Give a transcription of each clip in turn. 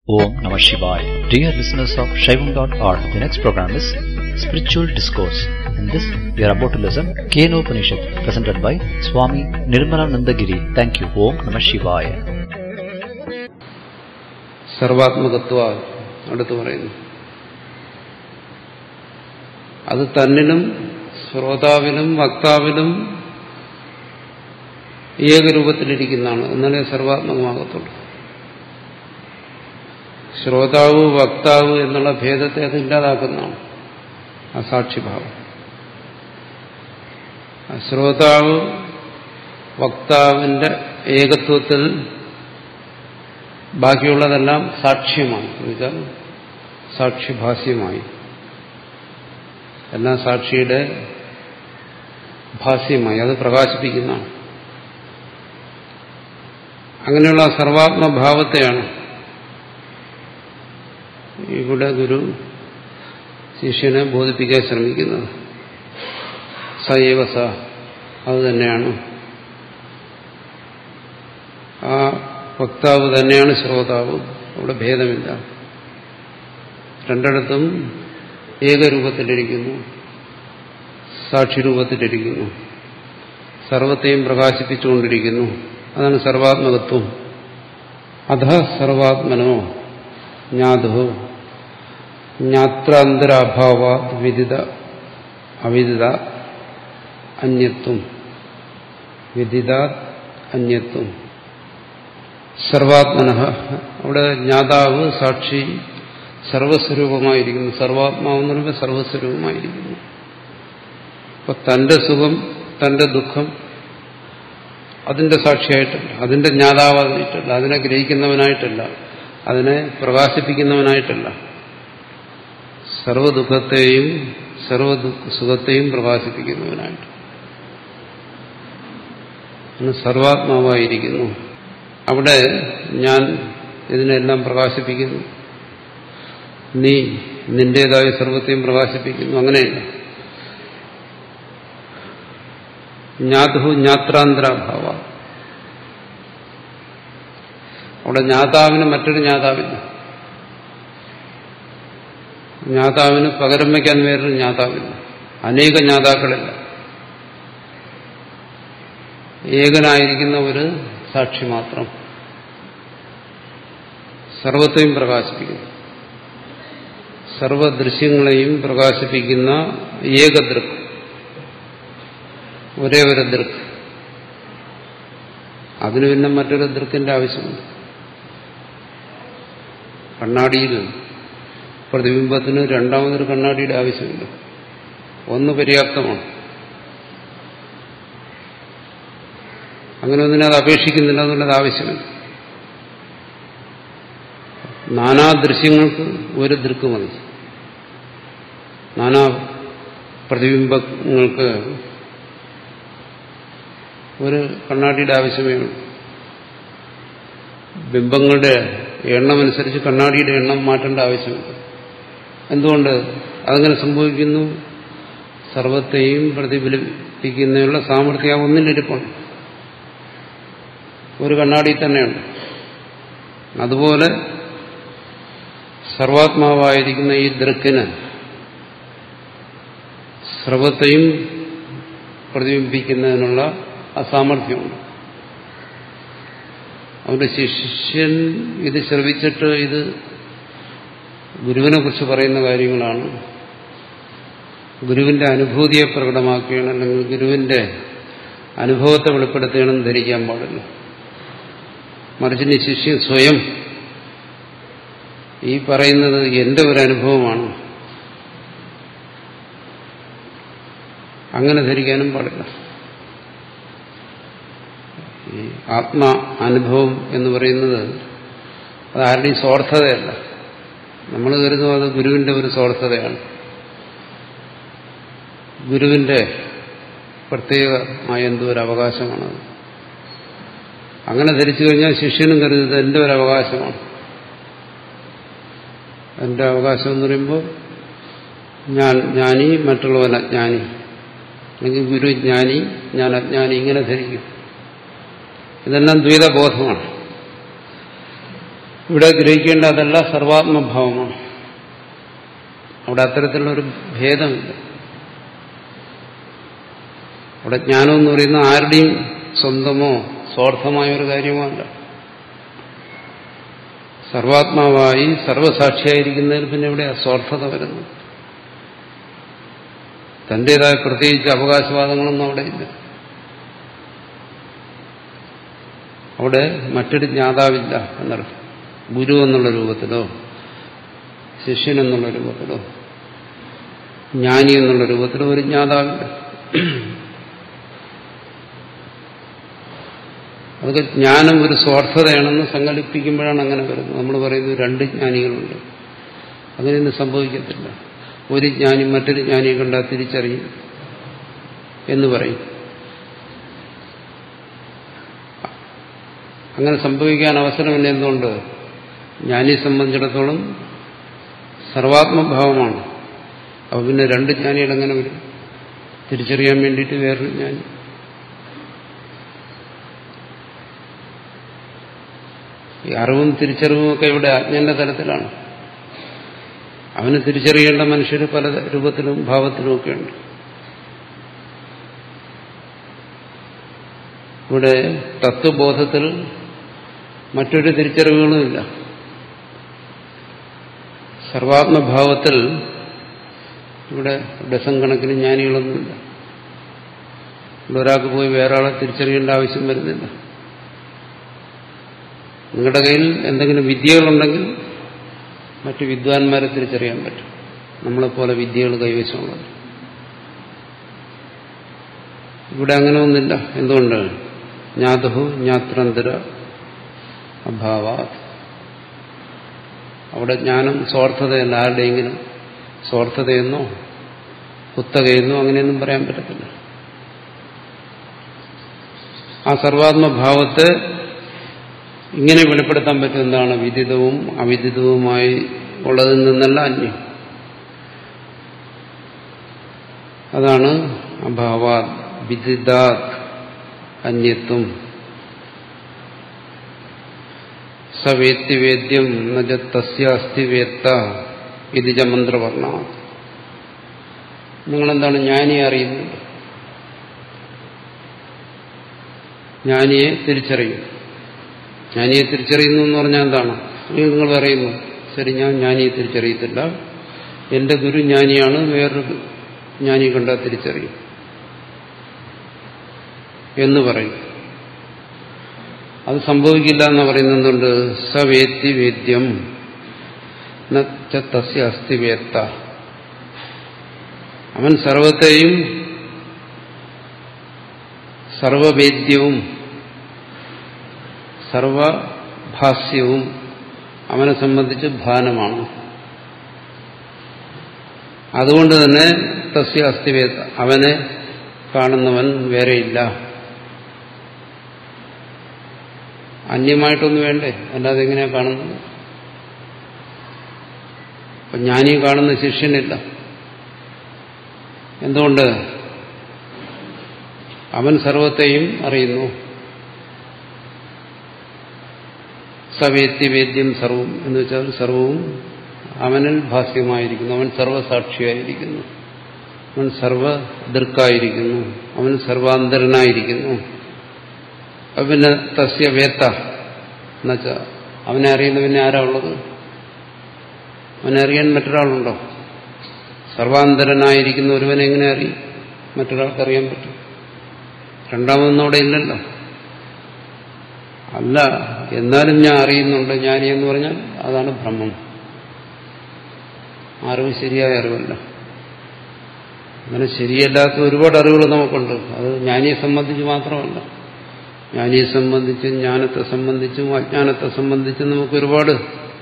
Om Namah Shivaya. Dear listeners of Shaivam.org, the next program is Spiritual Discourse. In this, we are about to listen Keno Upanishad, presented by Swami Nirmalanandagiri. Thank you. Om Namah Shivaya. സർവാത്മകത്വ അടുത്ത് പറയുന്നു അത് തന്നിലും ശ്രോതാവിലും വക്താവിലും ഏകരൂപത്തിലിരിക്കുന്നതാണ് എന്നാലേ സർവാത്മകമാകത്തുള്ളൂ ശ്രോതാവ് വക്താവ് എന്നുള്ള ഭേദത്തെ അത് ഇല്ലാതാക്കുന്നതാണ് ആ സാക്ഷിഭാവം ആ ശ്രോതാവ് വക്താവിന്റെ ഏകത്വത്തിൽ ബാക്കിയുള്ളതെല്ലാം സാക്ഷ്യമാണ് എന്നുവെച്ചാൽ സാക്ഷിഭാസ്യമായി എല്ലാം സാക്ഷിയുടെ ഭാസ്യമായി അത് പ്രകാശിപ്പിക്കുന്നതാണ് അങ്ങനെയുള്ള സർവാത്മഭാവത്തെയാണ് ഇവിടെ ഗുരു ശിഷ്യനെ ബോധിപ്പിക്കാൻ ശ്രമിക്കുന്നത് സൈവ സ അത് തന്നെയാണ് ആ വക്താവ് തന്നെയാണ് ശ്രോതാവ് അവിടെ ഭേദമില്ല രണ്ടിടത്തും ഏകരൂപത്തിലിരിക്കുന്നു സാക്ഷിരൂപത്തിലിരിക്കുന്നു സർവത്തെയും പ്രകാശിപ്പിച്ചുകൊണ്ടിരിക്കുന്നു അതാണ് സർവാത്മകത്വം അധ സർവാത്മനോ ജ്ഞാതോ ജ്ഞാത്രാന്തരാഭാവ വിദിത അവിദിത അന്യത്വം വിദിത അന്യത്വം സർവാത്മന അവിടെ ജ്ഞാതാവ് സാക്ഷി സർവസ്വരൂപമായിരിക്കുന്നു സർവാത്മാവെന്ന് പറയുമ്പോൾ സർവസ്വരൂപമായിരിക്കുന്നു അപ്പൊ തന്റെ സുഖം തന്റെ ദുഃഖം അതിന്റെ സാക്ഷിയായിട്ടല്ല അതിന്റെ ജ്ഞാതാവായിട്ടല്ല അതിനെ ഗ്രഹിക്കുന്നവനായിട്ടല്ല അതിനെ പ്രകാശിപ്പിക്കുന്നവനായിട്ടല്ല സർവദുഃഖത്തെയും സർവ സുഖത്തെയും പ്രകാശിപ്പിക്കുന്നവനായിട്ട് സർവാത്മാവായിരിക്കുന്നു അവിടെ ഞാൻ ഇതിനെല്ലാം പ്രകാശിപ്പിക്കുന്നു നീ നിന്റേതായ സർവത്തെയും പ്രകാശിപ്പിക്കുന്നു അങ്ങനെയല്ല ജ്ഞാതു ജ്ഞാത്രാന്തരാഭാവ അവിടെ ജ്ഞാതാവിന് മറ്റൊരു ജ്ഞാതാവില്ല ജ്ഞാതാവിന് പകരം വയ്ക്കാൻ വേറൊരു ജ്ഞാതാവില്ല അനേക ജ്ഞാതാക്കളില്ല ഏകനായിരിക്കുന്ന ഒരു സാക്ഷി മാത്രം സർവത്തെയും പ്രകാശിപ്പിക്കുന്നു സർവദൃശ്യങ്ങളെയും പ്രകാശിപ്പിക്കുന്ന ഏകദൃക് ഒരേ ഒരു ദൃക് അതിന് പിന്നെ മറ്റൊരു ദൃക്കിന്റെ ആവശ്യമുണ്ട് കണ്ണാടിയിൽ പ്രതിബിംബത്തിന് രണ്ടാമതൊരു കണ്ണാടിയുടെ ആവശ്യമില്ല ഒന്ന് പര്യാപ്തമാണ് അങ്ങനെ ഒന്നിനെ അത് അപേക്ഷിക്കുന്നില്ല അതുകൊണ്ട് ആവശ്യമില്ല നാനാ ദൃശ്യങ്ങൾക്ക് ഒരു ദൃക്ക് മതി നാനാ പ്രതിബിംബങ്ങൾക്ക് ഒരു കണ്ണാടിയുടെ ആവശ്യമേ ഉള്ളൂ ബിംബങ്ങളുടെ എണ്ണമനുസരിച്ച് കണ്ണാടിയുടെ എണ്ണം മാറ്റേണ്ട ആവശ്യമില്ല എന്തുകൊണ്ട് അതങ്ങനെ സംഭവിക്കുന്നു സർവത്തെയും പ്രതിഫലിപ്പിക്കുന്നതിനുള്ള സാമർഥ്യം ഒന്നിലിരിപ്പുണ്ട് ഒരു കണ്ണാടി തന്നെയുണ്ട് അതുപോലെ സർവാത്മാവായിരിക്കുന്ന ഈ ദൃക്കിന് സർവത്തെയും പ്രതിബിംബിക്കുന്നതിനുള്ള അസാമർഥ്യമുണ്ട് അവന്റെ ശിഷ്യൻ ഇത് ശ്രവിച്ചിട്ട് ഇത് ഗുരുവിനെ കുറിച്ച് പറയുന്ന കാര്യങ്ങളാണ് ഗുരുവിന്റെ അനുഭൂതിയെ പ്രകടമാക്കുകയാണ് അല്ലെങ്കിൽ ഗുരുവിന്റെ അനുഭവത്തെ വെളിപ്പെടുത്തുകയാണെന്ന് ധരിക്കാൻ പാടില്ല മറിച്ച് ശിഷ്യൻ സ്വയം ഈ പറയുന്നത് എന്റെ ഒരു അനുഭവമാണ് അങ്ങനെ ധരിക്കാനും പാടില്ല ഈ ആത്മ അനുഭവം എന്ന് പറയുന്നത് അത് ആരുടെയും സ്വാർത്ഥതയല്ല നമ്മൾ കരുതും അത് ഗുരുവിന്റെ ഒരു സ്വാർത്ഥതയാണ് ഗുരുവിന്റെ പ്രത്യേകമായ എന്തോ ഒരു അവകാശമാണത് അങ്ങനെ ധരിച്ചു കഴിഞ്ഞാൽ ശിഷ്യനും കരുതുന്നത് എന്റെ ഒരു അവകാശമാണ് എന്റെ അവകാശം എന്ന് പറയുമ്പോൾ ഞാൻ ജ്ഞാനി മറ്റുള്ളവൻ അജ്ഞാനി അല്ലെങ്കിൽ ഗുരു ജ്ഞാനി ഞാൻ അജ്ഞാനി ഇങ്ങനെ ധരിക്കും ഇതെല്ലാം ദ്വൈതബോധമാണ് ഇവിടെ ഗ്രഹിക്കേണ്ട അതല്ല സർവാത്മഭാവമാണ് അവിടെ അത്തരത്തിലുള്ളൊരു ഭേദമില്ല അവിടെ ജ്ഞാനം എന്ന് പറയുന്ന ആരുടെയും സ്വന്തമോ സ്വാർത്ഥമായ ഒരു കാര്യമോ അല്ല സർവാത്മാവായി സർവസാക്ഷിയായിരിക്കുന്നതിൽ പിന്നെ ഇവിടെ അസ്വാർത്ഥത വരുന്നു തന്റേതായ പ്രത്യേകിച്ച് അവകാശവാദങ്ങളൊന്നും അവിടെ ഇല്ല അവിടെ മറ്റൊരു ജ്ഞാതാവില്ല എന്നർത്ഥം ഗുരു എന്നുള്ള രൂപത്തിലോ ശിഷ്യൻ എന്നുള്ള രൂപത്തിലോ ജ്ഞാനി എന്നുള്ള രൂപത്തിലോ ഒരു ജ്ഞാതാവില്ല അതൊക്കെ ജ്ഞാനം ഒരു സ്വാർത്ഥതയാണെന്ന് സങ്കല്പിക്കുമ്പോഴാണ് അങ്ങനെ വരുന്നത് നമ്മൾ പറയുന്നത് രണ്ട് ജ്ഞാനികളുണ്ട് അങ്ങനെയൊന്നും സംഭവിക്കത്തില്ല ഒരു ജ്ഞാനി മറ്റൊരു ജ്ഞാനിയെ കണ്ടാൽ തിരിച്ചറിയും എന്ന് പറയും അങ്ങനെ സംഭവിക്കാൻ അവസരമില്ല എന്തുകൊണ്ട് ജ്ഞാനിയെ സംബന്ധിച്ചിടത്തോളം സർവാത്മഭാവമാണ് അപ്പൊ പിന്നെ രണ്ട് ജ്ഞാനികൾ എങ്ങനെ വരും തിരിച്ചറിയാൻ വേണ്ടിയിട്ട് വേറൊരു ജ്ഞാനി ഈ അറിവും തിരിച്ചറിവും ഒക്കെ ഇവിടെ അജ്ഞന്റെ തലത്തിലാണ് അവന് തിരിച്ചറിയേണ്ട മനുഷ്യർ പല രൂപത്തിലും ഭാവത്തിലും ഒക്കെ ഉണ്ട് ഇവിടെ തത്വബോധത്തിൽ മറ്റൊരു തിരിച്ചറിവുകളുമില്ല സർവാത്മഭാവത്തിൽ ഇവിടെ ഡസൻ കണക്കിന് ജ്ഞാനികളൊന്നുമില്ല ഇവിടെ ഒരാൾക്ക് പോയി വേറെ ആളെ തിരിച്ചറിയേണ്ട ആവശ്യം വരുന്നില്ല നിങ്ങളുടെ കയ്യിൽ എന്തെങ്കിലും വിദ്യകളുണ്ടെങ്കിൽ മറ്റു വിദ്വാൻമാരെ തിരിച്ചറിയാൻ പറ്റും നമ്മളെപ്പോലെ വിദ്യകൾ കൈവശമുള്ളത് ഇവിടെ അങ്ങനെ ഒന്നില്ല എന്തുകൊണ്ട് ജ്ഞാതഹു ജ്ഞാത്രന്തര അഭാവ അവിടെ ജ്ഞാനം സ്വാർത്ഥതയല്ല ആരുടെയെങ്കിലും സ്വാർത്ഥതയെന്നോ കുത്തകയെന്നോ അങ്ങനെയൊന്നും പറയാൻ പറ്റത്തില്ല ആ സർവാത്മഭാവത്തെ ഇങ്ങനെ വെളിപ്പെടുത്താൻ പറ്റും എന്താണ് വിദിതവും അവിദിതവുമായി ഉള്ളതിൽ നിന്നല്ല അന്യം അതാണ് അഭാവാ വിദിതാത് അന്യത്വം സവേത്തി വേദ്യം നജ തസ്യാസ്തി വേത്ത ഇതിജ മന്ത്രവർണ്ണ നിങ്ങളെന്താണ് ജ്ഞാനിയെ അറിയുന്നത് ജ്ഞാനിയെ തിരിച്ചറിയും ജ്ഞാനിയെ തിരിച്ചറിയുന്നു എന്ന് പറഞ്ഞാൽ എന്താണ് നിങ്ങൾ പറയുന്നു ശരി ഞാൻ ജ്ഞാനിയെ തിരിച്ചറിയത്തില്ല എന്റെ ഗുരു ജ്ഞാനിയാണ് വേറൊരു ജ്ഞാനി കണ്ടാൽ തിരിച്ചറിയും എന്ന് പറയും അത് സംഭവിക്കില്ല എന്ന് പറയുന്നുണ്ട് സവേത്തി വേദ്യം തസ്യ അസ്ഥി വേത്ത അവൻ സർവത്തെയും സർവവേദ്യവും സർവഭാസ്യവും അവനെ സംബന്ധിച്ച് ഭാനമാണ് അതുകൊണ്ട് തന്നെ തസ്യ അസ്ഥിവേദ അവനെ കാണുന്നവൻ വേറെയില്ല അന്യമായിട്ടൊന്നും വേണ്ടേ അല്ലാതെ എങ്ങനെയാ കാണുന്നത് അപ്പൊ ഞാനീ കാണുന്ന ശിഷ്യനില്ല എന്തുകൊണ്ട് അവൻ സർവത്തെയും അറിയുന്നു സവേത്തി വേദ്യം സർവം എന്ന് വെച്ചാൽ സർവവും അവനിൽ ഭാസ്യമായിരിക്കുന്നു അവൻ സർവസാക്ഷിയായിരിക്കുന്നു അവൻ സർവദൃക്കായിരിക്കുന്നു അവൻ സർവാന്തരനായിരിക്കുന്നു പിന്നെ തസ്യ വേത്ത എന്നുവെച്ചാൽ അവനെ അറിയുന്ന പിന്നെ ആരാ ഉള്ളത് അവനെ അറിയാൻ മറ്റൊരാളുണ്ടോ സർവാന്തരനായിരിക്കുന്ന ഒരുവനെ എങ്ങനെ അറിയും മറ്റൊരാൾക്ക് അറിയാൻ പറ്റും രണ്ടാമതൊന്നും അവിടെ ഇല്ലല്ലോ അല്ല എന്നാലും ഞാൻ അറിയുന്നുണ്ട് ജ്ഞാനി എന്ന് പറഞ്ഞാൽ അതാണ് ഭ്രമം അറിവ് ശരിയായ അറിവല്ല അങ്ങനെ ശരിയല്ലാത്ത ഒരുപാട് അറിവുകൾ നമുക്കുണ്ട് അത് ജ്ഞാനിയെ സംബന്ധിച്ച് മാത്രമല്ല ജ്ഞാനിയെ സംബന്ധിച്ചും ജ്ഞാനത്തെ സംബന്ധിച്ചും അജ്ഞാനത്തെ സംബന്ധിച്ചും നമുക്ക് ഒരുപാട്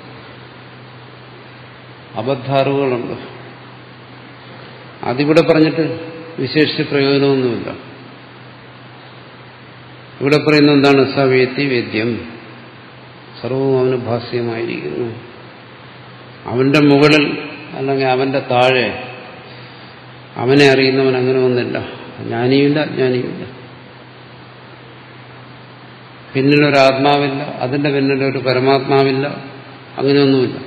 അബദ്ധാറിവുകളുണ്ട് അതിവിടെ പറഞ്ഞിട്ട് വിശേഷിച്ച് പ്രയോജനമൊന്നുമില്ല ഇവിടെ പറയുന്ന എന്താണ് സവേത്തി വേദ്യം സർവവും അവന് ഭാസ്യമായിരിക്കുന്നു അവന്റെ മുകളിൽ അല്ലെങ്കിൽ അവന്റെ താഴെ അവനെ അറിയുന്നവൻ അങ്ങനെ ഒന്നില്ല ജ്ഞാനിയുമില്ല അജ്ഞാനിയുമില്ല പിന്നിലൊരാത്മാവില്ല അതിന്റെ പിന്നിലൊരു പരമാത്മാവില്ല അങ്ങനെയൊന്നുമില്ല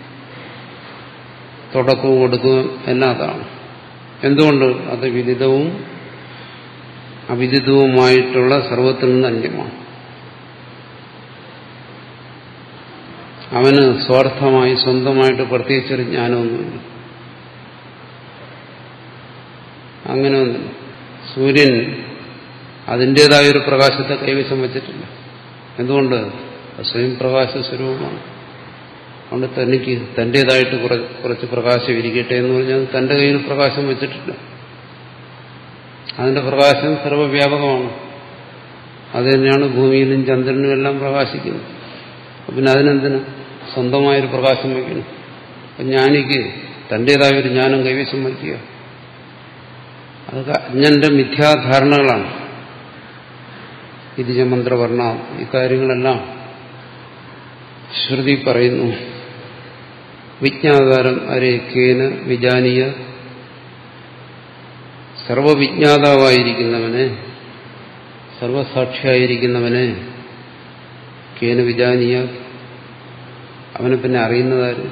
തുടക്കവും ഒടുക്കവും എല്ലാം അതാണ് എന്തുകൊണ്ട് അത് വിദിതവും അവിദിതവുമായിട്ടുള്ള സർവത്തിൽ നിന്ന് അന്യമാണ് അവന് സ്വാർത്ഥമായി സ്വന്തമായിട്ട് പ്രത്യേകിച്ചൊരു ജ്ഞാനമൊന്നുമില്ല അങ്ങനെ ഒന്നുമില്ല സൂര്യൻ അതിൻ്റെതായ ഒരു പ്രകാശത്തെ കൈവശം വച്ചിട്ടില്ല എന്തുകൊണ്ട് സ്വയം പ്രകാശ സ്വരൂപമാണ് അതുകൊണ്ട് തനിക്ക് തൻ്റെതായിട്ട് കുറച്ച് പ്രകാശം ഇരിക്കട്ടെ എന്ന് പറഞ്ഞാൽ തൻ്റെ കയ്യിൽ പ്രകാശം വെച്ചിട്ടില്ല അതിന്റെ പ്രകാശം സർവ്വവ്യാപകമാണ് അത് തന്നെയാണ് ഭൂമിയിലും ചന്ദ്രനും എല്ലാം പ്രകാശിക്കുന്നത് പിന്നെ അതിനെന്തിന് സ്വന്തമായൊരു പ്രകാശം വയ്ക്കണം അപ്പം ജ്ഞാനിക്ക് തൻ്റെതായ ഒരു ജ്ഞാനം കൈവശം വയ്ക്കുക അതൊക്കെ അജ്ഞന്റെ മിഥ്യാധാരണകളാണ് ഇതിജമന്ത്രവർണ്ണ ഇക്കാര്യങ്ങളെല്ലാം ശ്രുതി പറയുന്നു വിജ്ഞാതാരം അരേക്കേന വിജാനീയ സർവവിജ്ഞാതാവായിരിക്കുന്നവനെ സർവസാക്ഷിയായിരിക്കുന്നവനെ കേന വിജാനീയ അവനെ പിന്നെ അറിയുന്നതാര്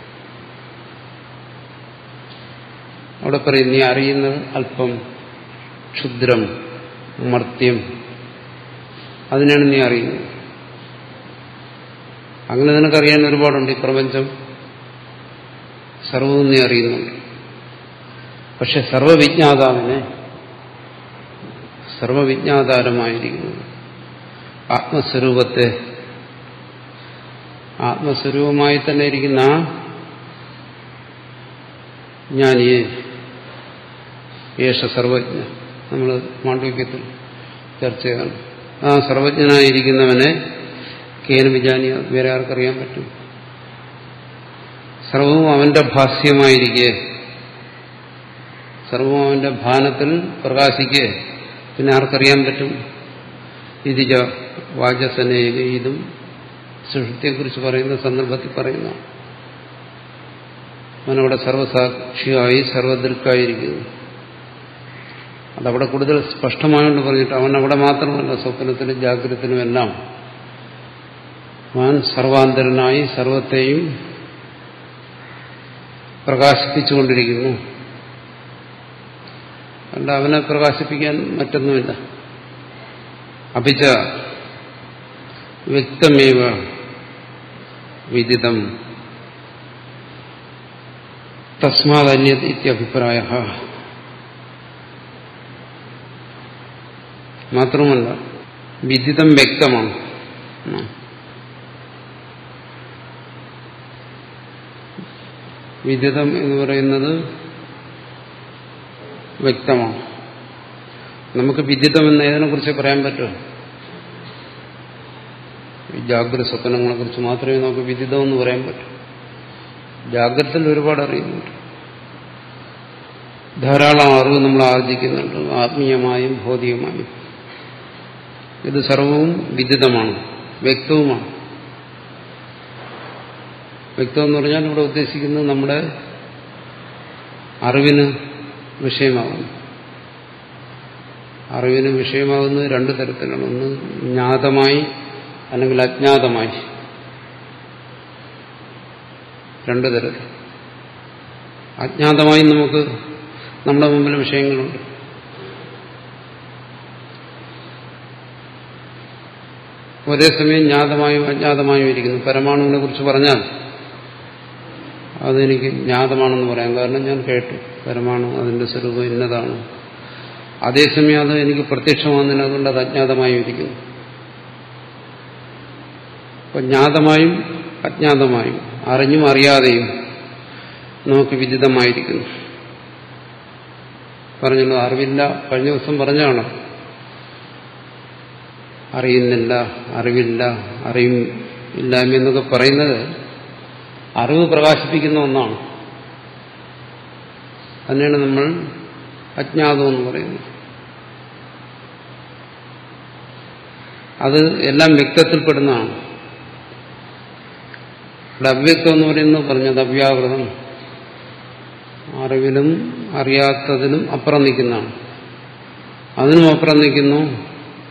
അവിടെ പറയും നീ അറിയുന്നത് അല്പം ക്ഷുദ്രം മർത്യം അതിനാണ് നീ അറിയുന്നത് അങ്ങനെ നിനക്കറിയാൻ ഒരുപാടുണ്ട് ഈ പ്രപഞ്ചം സർവവും നീ അറിയുന്നുണ്ട് പക്ഷെ സർവവിജ്ഞാതാവിനെ സർവവിജ്ഞാതാരമായിരിക്കുന്നത് ആത്മസ്വരൂപത്തെ ആത്മസ്വരൂപമായി തന്നെ ഇരിക്കുന്ന ആ ജ്ഞാനിയെ യേശ സർവജ്ഞ നമ്മൾ മാണ്ഡവ്യത്തിൽ ചർച്ച ചെയ്താണ് ആ സർവജ്ഞനായിരിക്കുന്നവനെ കേന വിജാനിയ വേറെ ആർക്കറിയാൻ പറ്റും സർവവും അവന്റെ ഭാസ്യമായിരിക്കെ സർവവും അവന്റെ ഭാനത്തിൽ പ്രകാശിക്കെ പിന്നെ ആർക്കറിയാൻ പറ്റും ഇതിജ വാചസനേക ഇതും സൃഷ്ടിയെക്കുറിച്ച് പറയുന്ന സന്ദർഭത്തിൽ പറയുന്ന അവനവിടെ സർവസാക്ഷിയായി സർവദൃക്കായിരിക്കുന്നു അതവിടെ കൂടുതൽ സ്പഷ്ടമായോണ്ട് പറഞ്ഞിട്ട് അവൻ അവിടെ മാത്രമല്ല സ്വപ്നത്തിനും ജാഗ്രതത്തിനുമെല്ലാം അവൻ സർവാന്തരനായി സർവത്തെയും പ്രകാശിപ്പിച്ചുകൊണ്ടിരിക്കുന്നു അതുകൊണ്ട് അവനെ പ്രകാശിപ്പിക്കാൻ മറ്റൊന്നുമില്ല അഭിച്ച വ്യക്തമേവ വിദിതം തസ്മാതന്യത് ഇത്യഭിപ്രായ മാത്രമല്ല വിദിതം വ്യക്തമാണ് വിദിതം എന്ന് പറയുന്നത് വ്യക്തമാണ് നമുക്ക് വിദിതം എന്ന് ഏതിനെ കുറിച്ച് പറയാൻ പറ്റുമോ ഈ ജാഗ്രത സ്വപ്നങ്ങളെ കുറിച്ച് മാത്രമേ നമുക്ക് വിദിതം എന്ന് പറയാൻ പറ്റൂ ജാഗ്രതയിൽ ഒരുപാട് അറിയുന്നുണ്ട് ധാരാളം അറിവ് നമ്മൾ ആർജിക്കുന്നുണ്ട് ആത്മീയമായും ഭൗതികമായും ഇത് സർവവും വിദിതമാണ് വ്യക്തവുമാണ് വ്യക്തം എന്ന് പറഞ്ഞാൽ ഇവിടെ ഉദ്ദേശിക്കുന്നത് നമ്മുടെ അറിവിന് വിഷയമാകുന്നു അറിവിന് വിഷയമാകുന്നത് രണ്ടു തരത്തിലാണ് ഒന്ന് ജ്ഞാതമായി അല്ലെങ്കിൽ അജ്ഞാതമായി രണ്ടു തരത്തിൽ അജ്ഞാതമായി നമുക്ക് നമ്മുടെ മുമ്പിൽ വിഷയങ്ങളുണ്ട് ഒരേ സമയം ജ്ഞാതമായും അജ്ഞാതമായും ഇരിക്കുന്നു പരമാണുവിനെ കുറിച്ച് പറഞ്ഞാൽ അതെനിക്ക് ജ്ഞാതമാണെന്ന് പറയാം കാരണം ഞാൻ കേട്ടു പരമാണു അതിന്റെ സ്വരൂപം ഇന്നതാണ് അതേസമയം അത് എനിക്ക് പ്രത്യക്ഷമാകുന്നതിന് അതുകൊണ്ട് അത് അജ്ഞാതമായും ഇരിക്കുന്നു അപ്പൊ ജ്ഞാതമായും അജ്ഞാതമായും അറിഞ്ഞും അറിയാതെയും നമുക്ക് വിദിതമായിരിക്കുന്നു പറഞ്ഞല്ലോ അറിവില്ല കഴിഞ്ഞ ദിവസം പറഞ്ഞാണ് അറിയുന്നില്ല അറിവില്ല അറിയും ഇല്ലായ്മ എന്നൊക്കെ പറയുന്നത് അറിവ് പ്രകാശിപ്പിക്കുന്ന ഒന്നാണ് അതിനാണ് നമ്മൾ അജ്ഞാതം എന്ന് പറയുന്നത് അത് എല്ലാം വ്യക്തത്തിൽപ്പെടുന്നതാണ് ഇവിടെ അവ്യക്തം എന്ന് പറയുന്നത് പറഞ്ഞത് അവ്യാകൃതം അറിവിലും അറിയാത്തതിനും അപ്പുറം നിൽക്കുന്നതാണ് അതിനും അപ്പുറം നിൽക്കുന്നു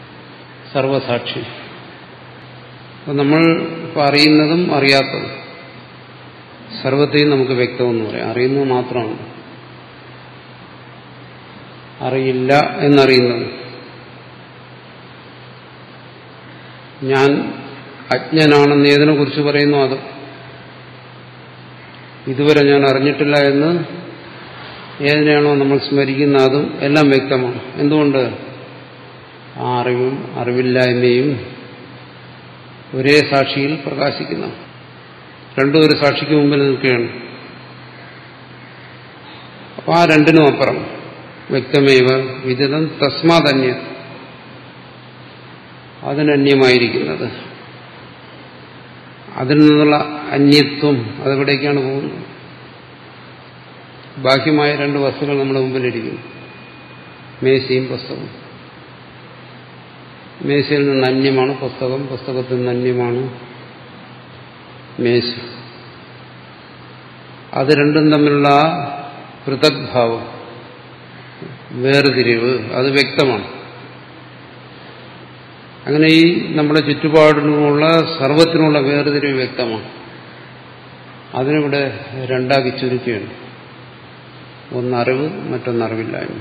സർവസാക്ഷി അപ്പം നമ്മൾ ഇപ്പം അറിയുന്നതും അറിയാത്തതും സർവത്തെയും നമുക്ക് വ്യക്തമെന്ന് പറയാം അറിയുന്നത് മാത്രമാണ് അറിയില്ല എന്നറിയുന്നത് ഞാൻ അജ്ഞനാണെന്ന് ഏതിനെ കുറിച്ച് പറയുന്നു അത് ഇതുവരെ ഞാൻ അറിഞ്ഞിട്ടില്ല എന്ന് ഏതിനെയാണോ നമ്മൾ സ്മരിക്കുന്ന അതും എല്ലാം വ്യക്തമാണ് എന്തുകൊണ്ട് ആ അറിവും അറിവില്ലായ്മയും ഒരേ സാക്ഷിയിൽ പ്രകാശിക്കുന്ന രണ്ടും ഒരു സാക്ഷിക്ക് മുമ്പിൽ നിൽക്കുകയാണ് അപ്പൊ ആ രണ്ടിനും അപ്പുറം വ്യക്തമേവ വിദിതം തസ്മാതന്യ അതിനന്യമായിരിക്കുന്നത് അതിൽ നിന്നുള്ള അന്യത്വം അതെവിടേക്കാണ് പോകുന്നത് ബാഹ്യമായ രണ്ട് വസ്തുക്കൾ നമ്മുടെ മുമ്പിലിരിക്കുന്നു മേശയും പുസ്തകവും മേശയിൽ നിന്ന് അന്യമാണ് പുസ്തകം പുസ്തകത്തിൽ നിന്ന് അന്യമാണ് മേശ അത് രണ്ടും തമ്മിലുള്ള ആ പൃഥക്ഭാവം വേർതിരിവ് അത് വ്യക്തമാണ് അങ്ങനെ ഈ നമ്മുടെ ചുറ്റുപാടിനുമുള്ള സർവത്തിനുള്ള വേർതിരിവ് വ്യക്തമാണ് അതിനിവിടെ രണ്ടാക്കി ചുരുക്കുകയാണ് ഒന്നറിവ് മറ്റൊന്നറിവില്ലായ്മ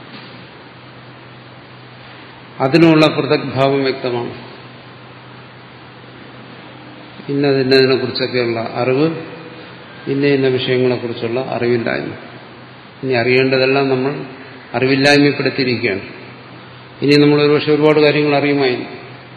അതിനുള്ള പൃഥക്ഭാവം വ്യക്തമാണ് ഇന്നതിന്നതിനെ കുറിച്ചൊക്കെയുള്ള അറിവ് ഇന്ന ഇന്ന വിഷയങ്ങളെക്കുറിച്ചുള്ള അറിവില്ലായ്മ ഇനി അറിയേണ്ടതെല്ലാം നമ്മൾ അറിവില്ലായ്മപ്പെടുത്തിയിരിക്കുകയാണ് ഇനി നമ്മൾ ഒരുപക്ഷെ ഒരുപാട് കാര്യങ്ങൾ അറിയുമായിരുന്നു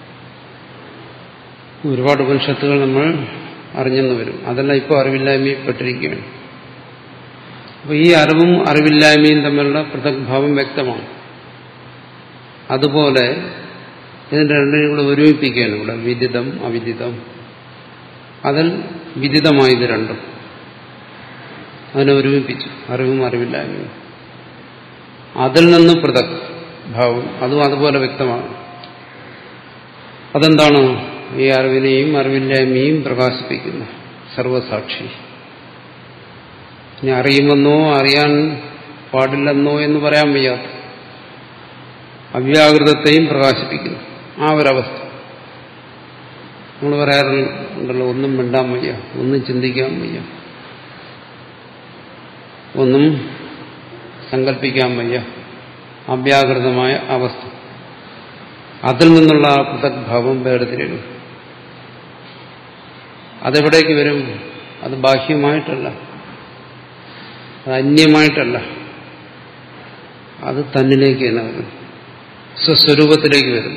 ഒരുപാട് ഉപനിഷത്തുകൾ നമ്മൾ അറിഞ്ഞെന്ന് വരും അതെല്ലാം ഇപ്പോൾ അറിവില്ലായ്മപ്പെട്ടിരിക്കുകയാണ് അപ്പോൾ ഈ അറിവും അറിവില്ലായ്മയും തമ്മിലുള്ള പൃഥക്ഭാവം വ്യക്തമാണ് അതുപോലെ ഇതിന്റെ രണ്ടിനും കൂടെ ഒരുമിപ്പിക്കുകയാണ് ഇവിടെ വിദിതം അവിദിതം അതിൽ വിദിതമായത് രണ്ടും അതിനെ ഒരുമിപ്പിച്ചു അറിവും അറിവില്ലായ്മയും അതിൽ നിന്ന് പൃഥക് ഭാവം അതും അതുപോലെ വ്യക്തമാണ് അതെന്താണ് ഈ അറിവിനെയും അറിവില്ലായ്മയും പ്രകാശിപ്പിക്കുന്നു സർവസാക്ഷി ഇനി അറിയുമെന്നോ അറിയാൻ പാടില്ലെന്നോ എന്ന് പറയാൻ വയ്യാത്ത അവ്യാകൃതത്തെയും പ്രകാശിപ്പിക്കുന്നു ആ ഒരവസ്ഥ നമ്മൾ പറയാറുണ്ടല്ലോ ഒന്നും മിണ്ടാൻ വയ്യ ഒന്നും ചിന്തിക്കാൻ വയ്യ ഒന്നും സങ്കല്പിക്കാൻ വയ്യ അവ്യാകൃതമായ അവസ്ഥ അതിൽ നിന്നുള്ള ആ പൃഥക്ഭാവം വേർതിരിവ് അതെവിടേക്ക് വരും അത് ബാഹ്യമായിട്ടല്ല അത് അന്യമായിട്ടല്ല അത് തന്നിലേക്ക് തന്നെ വരും സ്വസ്വരൂപത്തിലേക്ക് വരും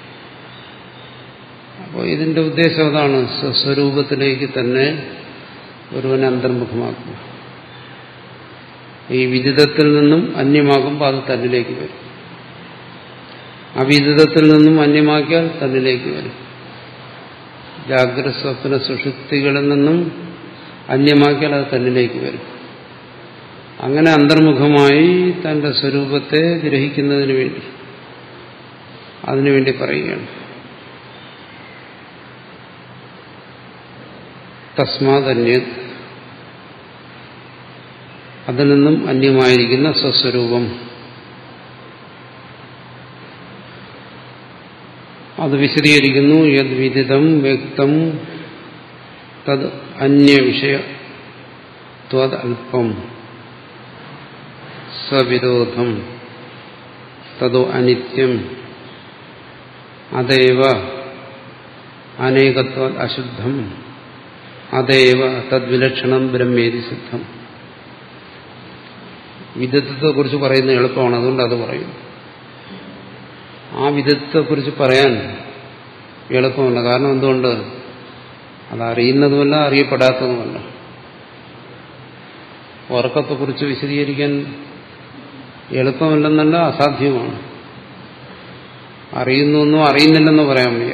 അപ്പോൾ ഇതിന്റെ ഉദ്ദേശം അതാണ് സ്വസ്വരൂപത്തിലേക്ക് തന്നെ ഒരുവനെ അന്തർമുഖമാക്കുക ഈ വിദിതത്തിൽ നിന്നും അന്യമാകുമ്പോൾ അത് തന്നിലേക്ക് വരും അവിദിതത്തിൽ നിന്നും അന്യമാക്കിയാൽ തന്നിലേക്ക് വരും ജാഗ്രത സ്വപ്ന സുഷുപ്തികളിൽ നിന്നും അന്യമാക്കിയാൽ അത് തന്നിലേക്ക് വരും അങ്ങനെ അന്തർമുഖമായി തന്റെ സ്വരൂപത്തെ ഗ്രഹിക്കുന്നതിന് വേണ്ടി അതിനുവേണ്ടി പറയുകയാണ് തസ്മാത് അന്യ അതിൽ നിന്നും അന്യമായിരിക്കുന്ന സ്വസ്വരൂപം അത് വിശദീകരിക്കുന്നു യദ് വിദിതം വ്യക്തം തത് അന്യവിഷയ ത്വത് അല്പം സവിരോധം തതോ അനിത്യം അതേവ അനേകത്വ അശുദ്ധം അതേവ തദ്വിലക്ഷണം ബ്രഹ്മേതി സിദ്ധം വിദഗ്ധത്തെക്കുറിച്ച് പറയുന്നത് എളുപ്പമാണ് അതുകൊണ്ട് അത് പറയും ആ വിദഗ്ധത്തെക്കുറിച്ച് പറയാൻ എളുപ്പമല്ല കാരണം എന്തുകൊണ്ട് അത് അറിയുന്നതുമല്ല അറിയപ്പെടാത്തതുമല്ല ഉറക്കത്തെക്കുറിച്ച് വിശദീകരിക്കാൻ എളുപ്പമല്ലെന്നല്ല അസാധ്യമാണ് അറിയുന്നൊന്നും അറിയുന്നില്ലെന്ന് പറയാൻ വയ്യ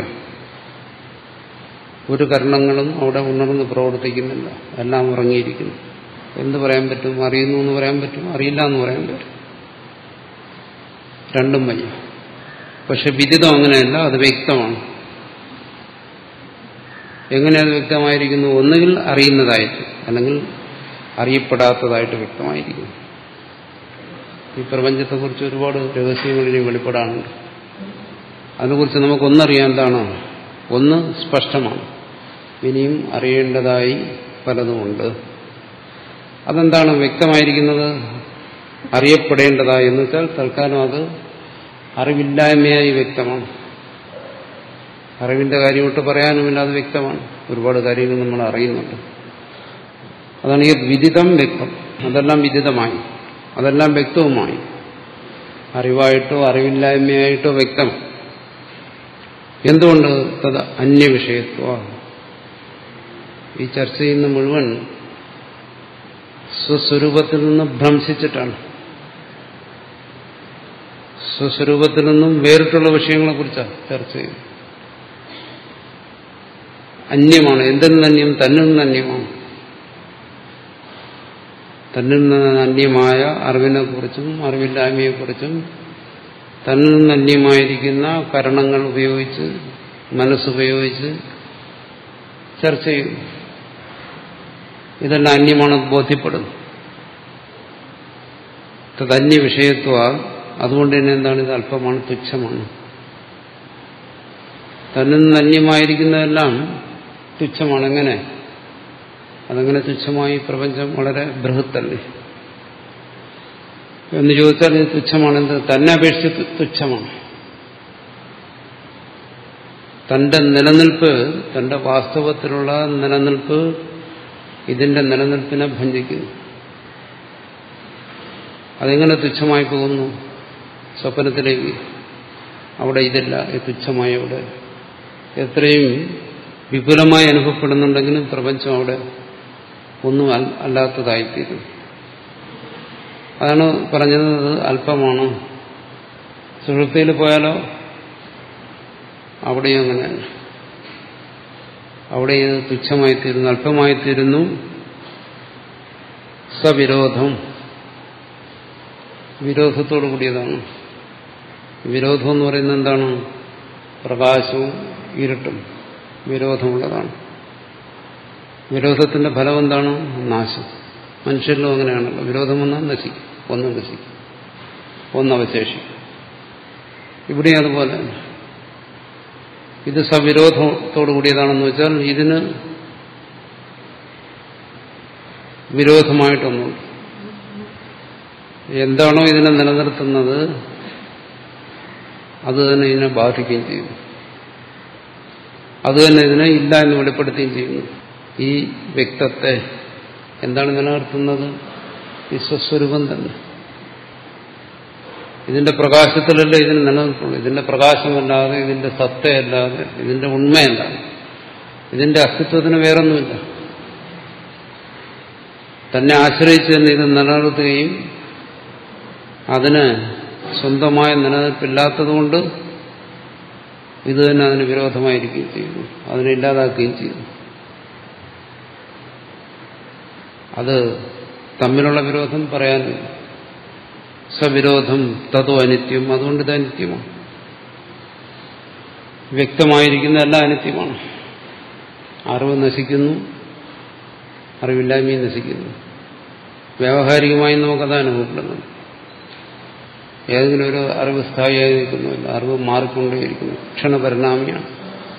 ഒരു കരണങ്ങളും അവിടെ ഉണർന്ന് പ്രവർത്തിക്കുന്നില്ല എല്ലാം ഉറങ്ങിയിരിക്കുന്നു എന്ത് പറയാൻ പറ്റും അറിയുന്നു എന്ന് പറയാൻ പറ്റും അറിയില്ല എന്ന് പറയാൻ പറ്റും രണ്ടും വയ്യ പക്ഷെ വിദിതം അങ്ങനെയല്ല അത് വ്യക്തമാണ് എങ്ങനെ അത് വ്യക്തമായിരിക്കുന്നു ഒന്നുകിൽ അറിയുന്നതായിട്ട് അല്ലെങ്കിൽ അറിയപ്പെടാത്തതായിട്ട് വ്യക്തമായിരിക്കുന്നു ഈ പ്രപഞ്ചത്തെക്കുറിച്ച് ഒരുപാട് രഹസ്യങ്ങൾ ഇനി വെളിപ്പെടാനുണ്ട് അതിനെക്കുറിച്ച് നമുക്കൊന്നറിയാൻ എന്താണ് ഒന്ന് സ്പഷ്ടമാണ് ഇനിയും അറിയേണ്ടതായി പലതുമുണ്ട് അതെന്താണ് വ്യക്തമായിരിക്കുന്നത് അറിയപ്പെടേണ്ടതായി എന്ന് വെച്ചാൽ തൽക്കാലം അത് അറിവില്ലായ്മയായി വ്യക്തമാണ് അറിവിന്റെ കാര്യമൊട്ട് പറയാനുമില്ല അത് വ്യക്തമാണ് ഒരുപാട് കാര്യങ്ങൾ നമ്മൾ അറിയുന്നുണ്ട് അതാണ് ഈ വിദിതം വ്യക്തം അതെല്ലാം വിദിതമായി അതെല്ലാം വ്യക്തവുമായി അറിവായിട്ടോ അറിവില്ലായ്മയായിട്ടോ വ്യക്തം എന്തുകൊണ്ട് തത് അന്യവിഷയത്വ ഈ ചർച്ച ചെയ്യുന്ന മുഴുവൻ സ്വസ്വരൂപത്തിൽ നിന്ന് ഭ്രംശിച്ചിട്ടാണ് സ്വസ്വരൂപത്തിൽ നിന്നും വേറിട്ടുള്ള വിഷയങ്ങളെ കുറിച്ചാണ് ചർച്ച ചെയ്യുന്നത് അന്യമാണ് എന്തിൽ നിന്ന് അന്യം തന്നിൽ നിന്ന് അന്യമാണ് തന്നിൽ നിന്ന് അന്യമായ അറിവിനെ കുറിച്ചും അറിവില്ലായ്മയെക്കുറിച്ചും തന്നിൽ നിന്ന് അന്യമായിരിക്കുന്ന കരണങ്ങൾ ഉപയോഗിച്ച് മനസ്സുപയോഗിച്ച് ചർച്ച ചെയ്യുന്നു ഇതെല്ലാം അന്യമാണ് ബോധ്യപ്പെടുന്നു തന്യ വിഷയത്വ അതുകൊണ്ട് തന്നെ എന്താണ് ഇത് അല്പമാണ് തുച്ഛമാണ് തന്നിൽ നിന്ന് അന്യമായിരിക്കുന്നതെല്ലാം തുച്ഛമാണ് എങ്ങനെ അതങ്ങനെ തുച്ഛമായി പ്രപഞ്ചം വളരെ ബൃഹത്തല്ലേ എന്ന് ചോദിച്ചാൽ ഇത് തുച്ഛമാണ് എന്ത് തന്നെ അപേക്ഷിച്ച് തുച്ഛമാണ് തന്റെ നിലനിൽപ്പ് തന്റെ വാസ്തവത്തിലുള്ള നിലനിൽപ്പ് ഇതിന്റെ നിലനിൽപ്പിനെ ഭഞ്ജിക്കുന്നു അതെങ്ങനെ തുച്ഛമായി പോകുന്നു സ്വപ്നത്തിലേക്ക് അവിടെ ഇതില്ല ഇത് തുച്ഛമായി അവിടെ എത്രയും വിപുലമായി അനുഭവപ്പെടുന്നുണ്ടെങ്കിലും പ്രപഞ്ചം അവിടെ ഒന്നും അല്ലാത്തതായിത്തീരും അതാണ് പറഞ്ഞത് അല്പമാണ് സുഹൃത്തിയിൽ പോയാലോ അവിടെയും അങ്ങനെ അവിടെ ഇത് തുച്ഛമായിത്തീരുന്നു അല്പമായിത്തീരുന്നു സവിരോധം വിരോധത്തോടു കൂടിയതാണ് വിരോധം എന്ന് പറയുന്നത് എന്താണ് പ്രകാശവും ഇരുട്ടും വിരോധമുള്ളതാണ് വിരോധത്തിന്റെ ഫലം എന്താണ് നാശം മനുഷ്യരിലും അങ്ങനെയാണല്ലോ വിരോധം വന്നാൽ നശിക്കും ഒന്ന് നശിക്കും ഒന്ന് അവശേഷിക്കും ഇവിടെ അതുപോലെ ഇത് സവിരോധത്തോടു കൂടിയതാണെന്ന് വെച്ചാൽ ഇതിന് വിരോധമായിട്ടൊന്നുണ്ട് എന്താണോ ഇതിനെ നിലനിർത്തുന്നത് അത് തന്നെ ഇതിനെ ബാധിക്കുകയും ചെയ്യുന്നു അത് തന്നെ ഇതിനെ ഇല്ല എന്ന് വെളിപ്പെടുത്തുകയും ചെയ്യുന്നു ഈ വ്യക്തത്തെ എന്താണ് നിലനിർത്തുന്നത് ഈ സ്വസ്വരൂപം തന്നെ ഇതിന്റെ പ്രകാശത്തിലല്ലേ ഇതിന് നിലനിൽപ്പുള്ളൂ ഇതിന്റെ പ്രകാശമല്ലാതെ ഇതിന്റെ സത്തയല്ലാതെ ഇതിന്റെ ഉണ്മയല്ലാതെ ഇതിന്റെ അസ്തിത്വത്തിന് വേറൊന്നുമില്ല തന്നെ ആശ്രയിച്ച് തന്നെ ഇത് നിലനിർത്തുകയും അതിന് സ്വന്തമായ നിലനിൽപ്പില്ലാത്തതുകൊണ്ട് ഇത് തന്നെ അതിന് വിരോധമായിരിക്കുകയും ചെയ്യുന്നു അതിനെ ഇല്ലാതാക്കുകയും ചെയ്യുന്നു അത് തമ്മിലുള്ള വിരോധം പറയാനില്ല സവിരോധം തതോ അനിത്യം അതുകൊണ്ട് ഇത് അനിത്യമാണ് വ്യക്തമായിരിക്കുന്ന എല്ലാം അനിത്യമാണ് അറിവ് നശിക്കുന്നു അറിവില്ലായ്മയും നശിക്കുന്നു വ്യാവഹാരികമായി നമുക്കത് അനുഭവപ്പെടുന്നു ഏതെങ്കിലും ഒരു അറിവ് സ്ഥായിയായി നിൽക്കുന്നില്ല അറിവ് മാറിക്കൊണ്ടേയിരിക്കുന്നു ക്ഷണപരിണാമിയാണ്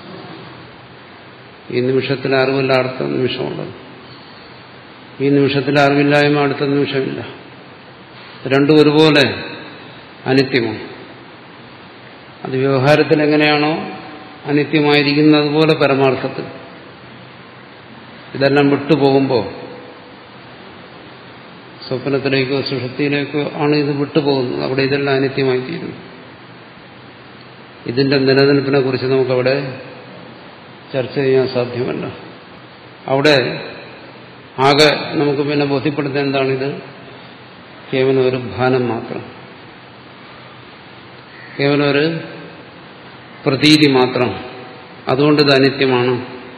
ഈ നിമിഷത്തിലെ അറിവില്ല അടുത്ത നിമിഷമുള്ളത് ഈ നിമിഷത്തിലെ അറിവില്ലായ്മ അടുത്ത നിമിഷമില്ല രണ്ടും ഒരുപോലെ അനിത്യമാണ് അത് വ്യവഹാരത്തിൽ എങ്ങനെയാണോ അനിത്യമായിരിക്കുന്നത് അതുപോലെ പരമാർത്ഥത്തിൽ ഇതെല്ലാം വിട്ടുപോകുമ്പോൾ സ്വപ്നത്തിലേക്കോ സുഷൃത്തിയിലേക്കോ ആണ് ഇത് വിട്ടുപോകുന്നത് അവിടെ ഇതെല്ലാം അനിത്യമായി തീരുന്നു ഇതിന്റെ നിലനിൽപ്പിനെ കുറിച്ച് നമുക്കവിടെ ചർച്ച ചെയ്യാൻ സാധ്യമല്ല അവിടെ ആകെ നമുക്ക് പിന്നെ ബോധ്യപ്പെടുത്താൻ എന്താണിത് കേവലം ഒരു ഭാനം മാത്രം കേവലം ഒരു പ്രതീതി മാത്രം അതുകൊണ്ട് ഇത് അനിത്യമാണ്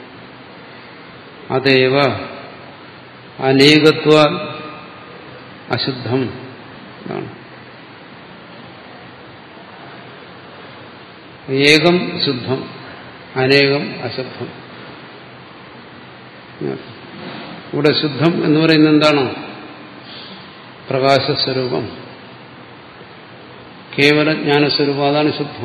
അതേവ അനേകത്വ അശുദ്ധം എന്നാണ് ഏകം ശുദ്ധം അനേകം അശുദ്ധം ഇവിടെ ശുദ്ധം എന്ന് പറയുന്നത് എന്താണ് പ്രകാശസ്വരൂപം കേവല ജ്ഞാനസ്വരൂപം അതാണ് ശുദ്ധം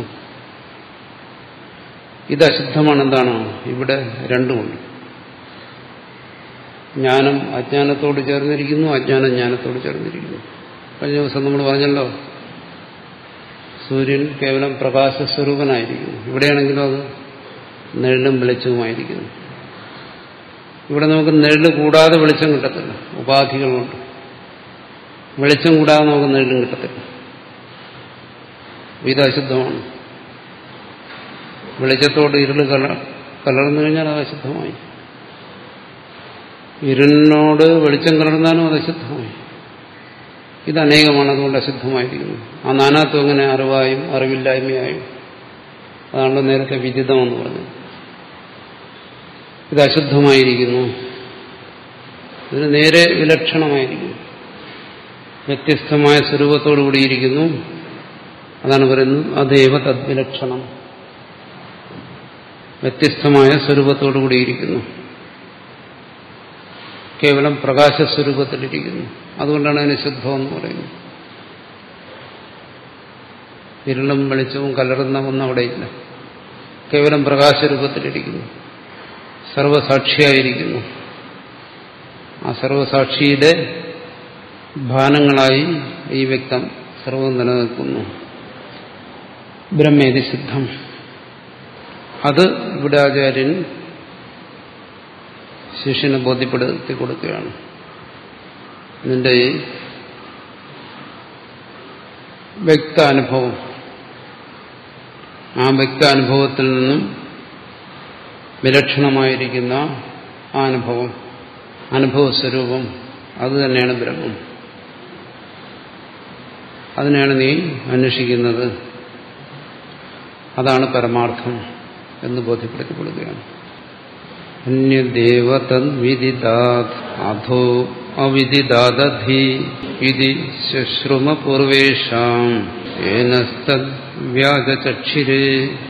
ഇത് അശുദ്ധമാണ് എന്താണ് ഇവിടെ രണ്ടുമുണ്ട് ജ്ഞാനം അജ്ഞാനത്തോട് ചേർന്നിരിക്കുന്നു അജ്ഞാനം ജ്ഞാനത്തോട് ചേർന്നിരിക്കുന്നു കഴിഞ്ഞ ദിവസം നമ്മൾ പറഞ്ഞല്ലോ സൂര്യൻ കേവലം പ്രകാശസ്വരൂപനായിരിക്കുന്നു ഇവിടെയാണെങ്കിലും അത് നിഴലും വെളിച്ചവുമായിരിക്കുന്നു ഇവിടെ നമുക്ക് നിഴല് കൂടാതെ വെളിച്ചം കിട്ടത്തില്ല ഉപാധികൾ കൊണ്ട് വെളിച്ചം കൂടാതെ നമുക്ക് നിഴലും കിട്ടത്തില്ല ഇത് അശുദ്ധമാണ് വെളിച്ചത്തോട് ഇരുള് കല കലർന്നു കഴിഞ്ഞാൽ അത് അശുദ്ധമായി ഇരുളിനോട് വെളിച്ചം കലർന്നാലും അത് അശുദ്ധമായി ഇത് അനേകമാണ് അതുകൊണ്ട് അശുദ്ധമായിരിക്കുന്നു ആ നാനാത്വം എങ്ങനെ അറിവായും അറിവില്ലായ്മയായും അതാണല്ലോ നേരത്തെ വിദിതമെന്ന് പറഞ്ഞത് ഇത് അശുദ്ധമായിരിക്കുന്നു ഇതിന് നേരെ വിലക്ഷണമായിരിക്കുന്നു വ്യത്യസ്തമായ സ്വരൂപത്തോടു കൂടിയിരിക്കുന്നു അതാണ് പറയുന്നത് അതേവ തദ്വിലക്ഷണം വ്യത്യസ്തമായ സ്വരൂപത്തോടു കൂടിയിരിക്കുന്നു കേവലം പ്രകാശസ്വരൂപത്തിലിരിക്കുന്നു അതുകൊണ്ടാണ് അതിന് ശുദ്ധമെന്ന് പറയുന്നത് ഇരുളും വെളിച്ചവും കലർന്ന ഒന്നും അവിടെയില്ല കേവലം പ്രകാശരൂപത്തിലിരിക്കുന്നു സർവസാക്ഷിയായിരിക്കുന്നു ആ സർവസാക്ഷിയുടെ ഭാനങ്ങളായി ഈ വ്യക്തം സർവം നിലനിൽക്കുന്നു ബ്രഹ്മേതി സിദ്ധം അത് ഇവിടെ ആചാര്യൻ ശിഷ്യനെ ബോധ്യപ്പെടുത്തി കൊടുക്കുകയാണ് നിന്റെ ഈ വ്യക്താനുഭവം ആ വ്യക്താനുഭവത്തിൽ നിന്നും വിലക്ഷണമായിരിക്കുന്ന ആ അനുഭവം അനുഭവസ്വരൂപം അത് തന്നെയാണ് ബ്രഹ്മം അതിനെയാണ് നീ അന്വേഷിക്കുന്നത് അതാണ് പരമാർത്ഥം എന്ന് ബോധ്യപ്പെടുത്തി കൊടുക്കുകയാണ് അന്യദേവ തദ്വിദിതാത് അധോ അവിദിദാദധി ഇതി ശുശ്രുമ പൂർവേഷാം ഏനസ്തദ് വ്യാജചക്ഷിരേ